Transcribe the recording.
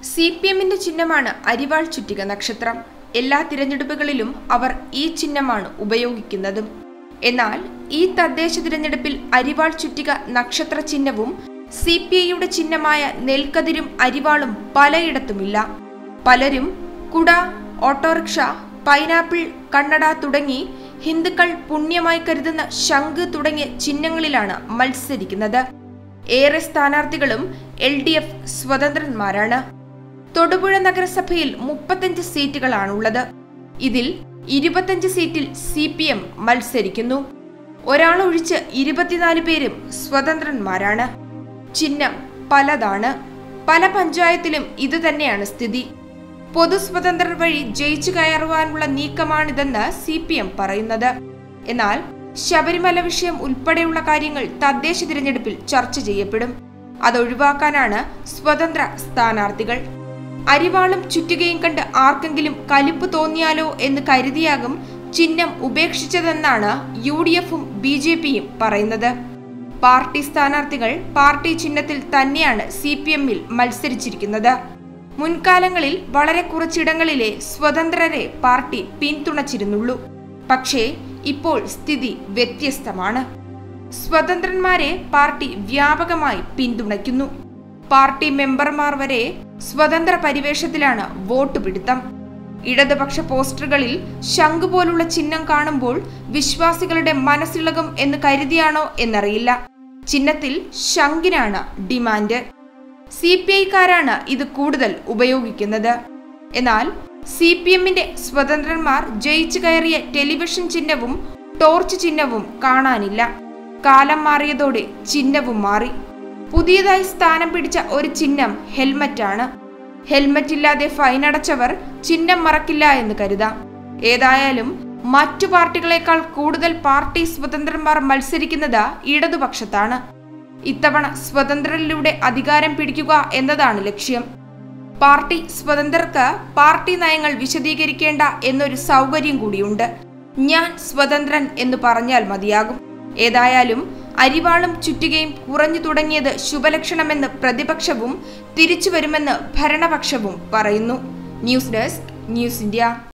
C P എമ്മിന്റെ ചിഹ്നമാണ് അരിവാൾ ചുറ്റിക നക്ഷത്രം എല്ലാ തിരഞ്ഞെടുപ്പുകളിലും അവർ ഈ ചിഹ്നമാണ് ഉപയോഗിക്കുന്നതും എന്നാൽ ഈ തദ്ദേശ തിരഞ്ഞെടുപ്പിൽ അരിവാൾ ചുറ്റിക നക്ഷത്ര ചിഹ്നവും സി പി ഐയുടെ ചിഹ്നമായ നെൽക്കതിരും അരിവാളും പലയിടത്തുമില്ല പലരും കുട ഓട്ടോറിക്ഷ പൈനാപ്പിൾ കണ്ണട തുടങ്ങി ഹിന്ദുക്കൾ പുണ്യമായി കരുതുന്ന ശംഖ് തുടങ്ങിയ ചിഹ്നങ്ങളിലാണ് മത്സരിക്കുന്നത് ഏറെ സ്ഥാനാർത്ഥികളും എൽ ഡി എഫ് സ്വതന്ത്രന്മാരാണ് തൊടുപുഴ നഗരസഭയിൽ മുപ്പത്തഞ്ച് സീറ്റുകളാണുള്ളത് ഇതിൽ ഇരുപത്തഞ്ച് സീറ്റിൽ സി പി എം മത്സരിക്കുന്നു ഒരാളൊഴിച്ച് ഇരുപത്തിനാല് പേരും സ്വതന്ത്രന്മാരാണ് ചിഹ്നം പലതാണ് പല പഞ്ചായത്തിലും ഇത് തന്നെയാണ് സ്ഥിതി പൊതു സ്വതന്ത്രർ വഴി ജയിച്ചു കയറുവാനുള്ള നീക്കമാണിതെന്ന് സി പി എം പറയുന്നത് എന്നാൽ ശബരിമല വിഷയം ഉൾപ്പെടെയുള്ള കാര്യങ്ങൾ തദ്ദേശ തിരഞ്ഞെടുപ്പിൽ ചർച്ച ചെയ്യപ്പെടും അതൊഴിവാക്കാനാണ് സ്വതന്ത്ര സ്ഥാനാർത്ഥികൾ അരിവാളും ചുറ്റുകയും കണ്ട് ആർക്കെങ്കിലും കലിപ്പ് തോന്നിയാലോ എന്ന് കരുതിയാകും ചിഹ്നം ഉപേക്ഷിച്ചതെന്നാണ് യു ഡി എഫും ബി ജെ പിയും പറയുന്നത് പാർട്ടി സ്ഥാനാർത്ഥികൾ പാർട്ടി ചിഹ്നത്തിൽ തന്നെയാണ് സി പി എമ്മിൽ മത്സരിച്ചിരിക്കുന്നത് മുൻകാലങ്ങളിൽ വളരെ കുറച്ചിടങ്ങളിലെ സ്വതന്ത്രരെ പാർട്ടി പിന്തുണച്ചിരുന്നുള്ളൂ പക്ഷേ ഇപ്പോൾ സ്ഥിതി വ്യത്യസ്തമാണ് സ്വതന്ത്രന്മാരെ പാർട്ടി വ്യാപകമായി പിന്തുണയ്ക്കുന്നു പാർട്ടി മെമ്പർമാർ വരെ സ്വതന്ത്ര പരിവേഷത്തിലാണ് വോട്ട് പിടുത്തം ഇടതുപക്ഷ പോസ്റ്ററുകളിൽ ശംഖ് പോലുള്ള ചിഹ്നം കാണുമ്പോൾ വിശ്വാസികളുടെ മനസ്സിളകും എന്ന് കരുതിയാണോ എന്നറിയില്ല ചിഹ്നത്തിൽ ശംഖിനാണ് ഡിമാൻഡ് സി പി ഐക്കാരാണ് ഇത് കൂടുതൽ ഉപയോഗിക്കുന്നത് എന്നാൽ സി പി എമ്മിന്റെ സ്വതന്ത്രന്മാർ ജയിച്ചു കയറിയ ടെലിവിഷൻ ചിഹ്നവും ടോർച്ച് ചിഹ്നവും കാണാനില്ല കാലം മാറിയതോടെ ചിഹ്നവും മാറി പുതിയതായി സ്ഥാനം പിടിച്ച ഒരു ചിഹ്നം ഹെൽമറ്റാണ് ഹെൽമറ്റ് ഇല്ലാതെ ഫൈൻ അടച്ചവർ ചിഹ്നം മറക്കില്ല എന്ന് കരുതാം ഏതായാലും മറ്റു പാർട്ടികളെക്കാൾ കൂടുതൽ പാർട്ടി സ്വതന്ത്രന്മാർ മത്സരിക്കുന്നത് ഇടതുപക്ഷത്താണ് ഇത്തവണ സ്വതന്ത്രരിലൂടെ അധികാരം പിടിക്കുക എന്നതാണ് ലക്ഷ്യം പാർട്ടി സ്വതന്ത്രർക്ക് പാർട്ടി നയങ്ങൾ വിശദീകരിക്കേണ്ട എന്നൊരു സൗകര്യം കൂടിയുണ്ട് ഞാൻ സ്വതന്ത്രൻ എന്ന് പറഞ്ഞാൽ മതിയാകും ഏതായാലും അരിവാളും ചുറ്റികയും കുറഞ്ഞു തുടങ്ങിയത് ശുഭലക്ഷണമെന്ന് പ്രതിപക്ഷവും തിരിച്ചു വരുമെന്ന് ഭരണപക്ഷവും പറയുന്നു ന്യൂസ് ഡെസ്ക് ന്യൂസ് ഇന്ത്യ